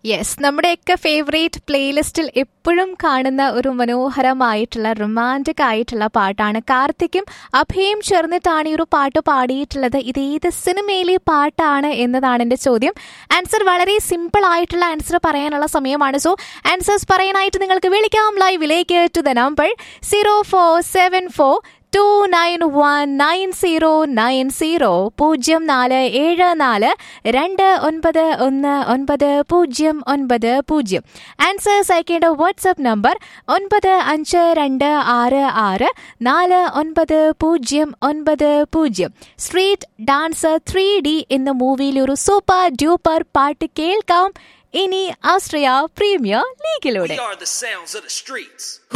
Yes നമ്മുടെയൊക്കെ favourite പ്ലേലിസ്റ്റിൽ എപ്പോഴും കാണുന്ന ഒരു മനോഹരമായിട്ടുള്ള റൊമാൻറ്റിക് ആയിട്ടുള്ള പാട്ടാണ് കാർത്തിക്കും അഭയും ചേർന്നിട്ടാണ് ഈ ഒരു പാട്ട് പാടിയിട്ടുള്ളത് ഇത് ഏത് സിനിമയിലെ പാട്ടാണ് എന്നതാണ് എൻ്റെ ചോദ്യം ആൻസർ വളരെ സിമ്പിൾ ആയിട്ടുള്ള ആൻസർ പറയാനുള്ള സമയമാണ് സോ ആൻസേഴ്സ് പറയാനായിട്ട് നിങ്ങൾക്ക് വിളിക്കാം ലൈവിലേക്ക് to the number zero four seven four two nine one nine zero nine zero പൂജ്യം നാല് ഏഴ് നാല് രണ്ട് ഒൻപത് ഒന്ന് ഒൻപത് പൂജ്യം ഒൻപത് പൂജ്യം ആൻസേഴ്സ് അയക്കേണ്ട വാട്സപ്പ് നമ്പർ ഒൻപത് അഞ്ച് രണ്ട് ആറ് ആറ് നാല് ഒൻപത് പൂജ്യം ഒൻപത് പൂജ്യം സ്ട്രീറ്റ് ഡാൻസർ ത്രീ ഡി എന്ന മൂവിയിൽ ഒരു സൂപ്പർ ഡ്യൂപ്പർ പാട്ട് കേൾക്കാം ഇനി ആസ്ട്രിയ പ്രീമിയർ ലീഗിലൂടെ We are the sounds of the streets.